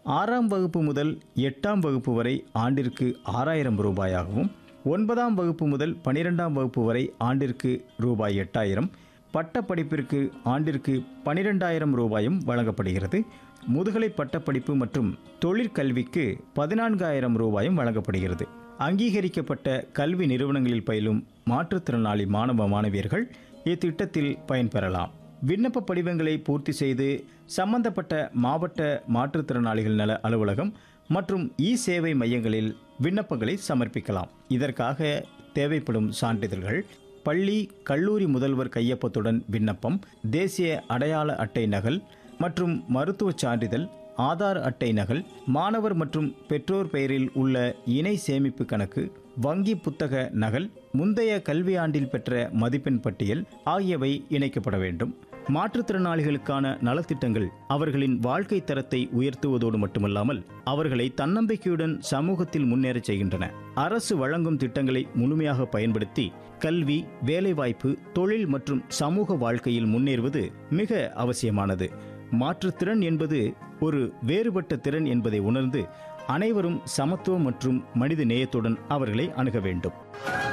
ஆறாம் வகுப்பு முதல் எட்டாம் வகுப்பு வரை ஆண்டிற்கு ஆறாயிரம் ரூபாயாகவும் ஒன்பதாம் வகுப்பு முதல் பனிரெண்டாம் வகுப்பு வரை ஆண்டிற்கு ரூபாய் எட்டாயிரம் பட்டப்படிப்பிற்கு ஆண்டிற்கு பனிரெண்டாயிரம் ரூபாயும் வழங்கப்படுகிறது முதுகலை பட்டப்படிப்பு மற்றும் தொழிற்கல்விக்கு பதினான்காயிரம் ரூபாயும் வழங்கப்படுகிறது அங்கீகரிக்கப்பட்ட கல்வி நிறுவனங்களில் பயிலும் மாற்றுத்திறனாளி மாணவ மாணவியர்கள் இத்திட்டத்தில் பயன்பெறலாம் விண்ணப்ப படிவங்களை பூர்த்தி செய்து சம்பந்தப்பட்ட மாவட்ட மாற்றுத்திறனாளிகள் நல அலுவலகம் மற்றும் இ சேவை மையங்களில் விண்ணப்பங்களை சமர்ப்பிக்கலாம் இதற்காக தேவைப்படும் சான்றிதழ்கள் பள்ளி கல்லூரி முதல்வர் கையொப்பத்துடன் விண்ணப்பம் தேசிய அடையாள அட்டை நகல் மற்றும் மருத்துவச் சான்றிதழ் ஆதார் அட்டை நகல் மாணவர் மற்றும் பெற்றோர் பெயரில் உள்ள இணை சேமிப்பு கணக்கு வங்கி புத்தக நகல் முந்தைய கல்வியாண்டில் பெற்ற மதிப்பெண் பட்டியல் ஆகியவை இணைக்கப்பட வேண்டும் மாற்றுத்திறனாளிகளுக்கான நலத்திட்டங்கள் அவர்களின் வாழ்க்கை தரத்தை உயர்த்துவதோடு மட்டுமல்லாமல் அவர்களை தன்னம்பிக்கையுடன் சமூகத்தில் முன்னேறச் செய்கின்றன அரசு வழங்கும் திட்டங்களை முழுமையாக பயன்படுத்தி கல்வி வேலைவாய்ப்பு தொழில் மற்றும் சமூக வாழ்க்கையில் முன்னேறுவது மிக அவசியமானது மாற்றுத்திறன் என்பது ஒரு வேறுபட்ட திறன் என்பதை உணர்ந்து அனைவரும் சமத்துவம் மற்றும் மனித நேயத்துடன் அவர்களை அணுக வேண்டும்